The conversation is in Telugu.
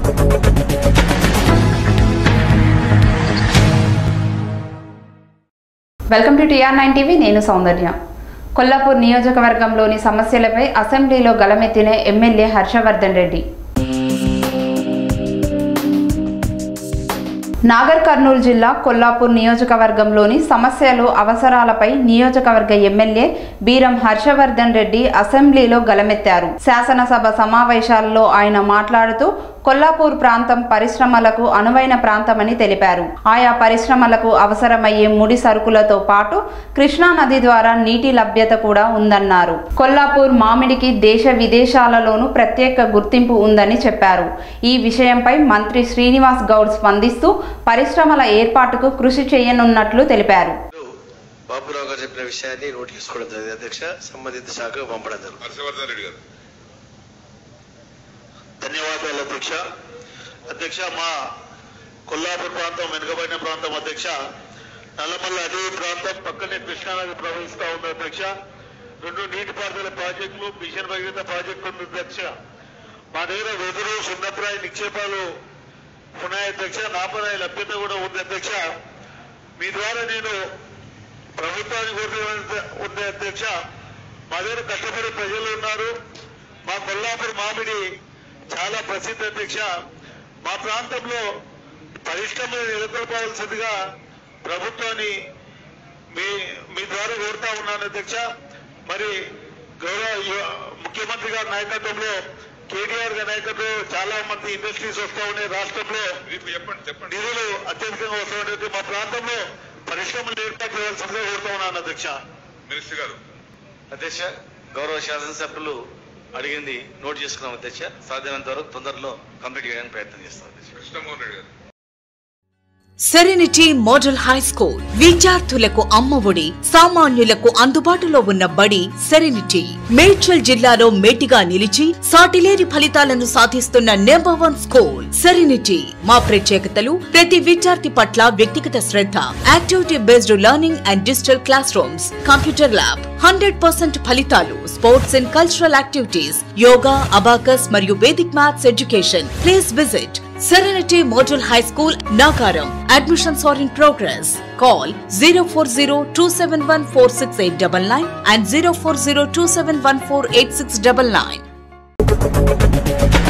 Welcome to T R nine TV నేను సౌందర్య కొల్లాపూర్ నియోజకవర్గంలోని సమస్యలపై అసెంబ్లీలో గలమెత్తిన ఎమ్మెల్యే హర్షవర్ధన్ రెడ్డి నాగర్ కర్నూలు జిల్లా కొల్లాపూర్ నియోజకవర్గంలోని సమస్యలు అవసరాలపై నియోజకవర్గ ఎమ్మెల్యే బీరం హర్షవర్ధన్ రెడ్డి అసెంబ్లీలో గలమెత్తారు శాసనసభ సమావేశాల్లో ఆయన మాట్లాడుతూ కొల్లాపూర్ ప్రాంతం పరిశ్రమలకు అనువైన ప్రాంతమని తెలిపారు ఆయా పరిశ్రమలకు అవసరమయ్యే ముడి సరుకులతో పాటు కృష్ణా నది ద్వారా నీటి లభ్యత కూడా ఉందన్నారు కొల్లాపూర్ మామిడికి దేశ విదేశాలలోనూ ప్రత్యేక గుర్తింపు ఉందని చెప్పారు ఈ విషయంపై మంత్రి శ్రీనివాస్ గౌడ్ స్పందిస్తూ పరిశ్రమల ఏర్పాటుకు కృషి చేయనున్నట్లు తెలిపారు బాబురావు గారు చెప్పిన విషయాన్ని నోట్ చేసుకోవడం జరిగింది అధ్యక్ష సంబంధిత శాఖకు పంపడం జరుగుతుంది హర్షవర్ధన్ రెడ్డి గారు ధన్యవాదాలు అధ్యక్ష అధ్యక్ష మా కొల్లాపూర్ ప్రాంతం వెనుకబడిన ప్రాంతం అధ్యక్ష నల్లమల్ల అడవి ప్రాంతం పక్కనే కృష్ణానది ప్రవహిస్తా ఉంది అధ్యక్ష రెండు నీటిపారుదల ప్రాజెక్టులు మిషన్ భగీరథ ప్రాజెక్టు ఉంది అధ్యక్ష మా దగ్గర వెదురు సున్నప్రాయ నిక్షేపాలు ఉన్నాయి అధ్యక్ష నాపరాయి లభ్యత కూడా ఉంది అధ్యక్ష మీ ద్వారా నేను ప్రభుత్వానికి కోరుతున్న ఉంది అధ్యక్ష మా దగ్గర కష్టపడే ప్రజలు ఉన్నారు మా కొల్లాపూర్ మామిడి చాలా ప్రసిద్ధ అధ్యక్ష మా ప్రాంతంలో పరిశ్రమలు నెలకొల్పవలసిందిగా ప్రభుత్వాన్ని మీ మీ ద్వారా కోరుతా ఉన్నాను అధ్యక్ష మరి గౌరవ యు- ముఖ్యమంత్రి గారి నాయకత్వంలో కేటీఆర్ గారి నాయకత్వంలో చాలా మంది ఇండస్ట్రీస్ వస్తా ఉన్నాయి రాష్ట్రంలో మీకు చెప్పండి చెప్పండి నిధులు అత్యధికంగా వస్తూ ఉండేది మా ప్రాంతంలో పరిశ్రమలు ఏర్పాటు చేయాల్సిందిగా కోరుతా ఉన్నాను అధ్యక్ష మినిస్టర్ గారు అధ్యక్ష గౌరవ శాసనసభ్యులు అడిగింది నోట్ చేసుకున్నాం అధ్యక్ష సాధ్యమైనంత వరకు తొందరలో కంప్లీట్ చేయడానికి ప్రయత్నం చేస్తాం అధ్యక్ష కృష్ణమోహన్ రెడ్డి గారు సెరెనిటీ మోడల్ హై స్కూల్ విద్యార్థులకు అమ్మఒడి సామాన్యులకు అందుబాటులో ఉన్న బడి సెరెనిటీ మేడ్చల్ జిల్లాలో మేటిగా నిలిచి సాటిలేని ఫలితాలను సాధిస్తున్న నెంబర్ వన్ స్కూల్ సెరెనిటీ మా ప్రత్యేకతలు ప్రతి విద్యార్థి పట్ల వ్యక్తిగత శ్రద్ధ activity based learning and digital classrooms computer lab hundred percent ఫలితాలు sports and cultural activities yoga abacus మరియు Vedic maths education please visit Serenity Model High School, Nagaram. Admissions are in progress. Call 040-271-46899 and 040-271-48699.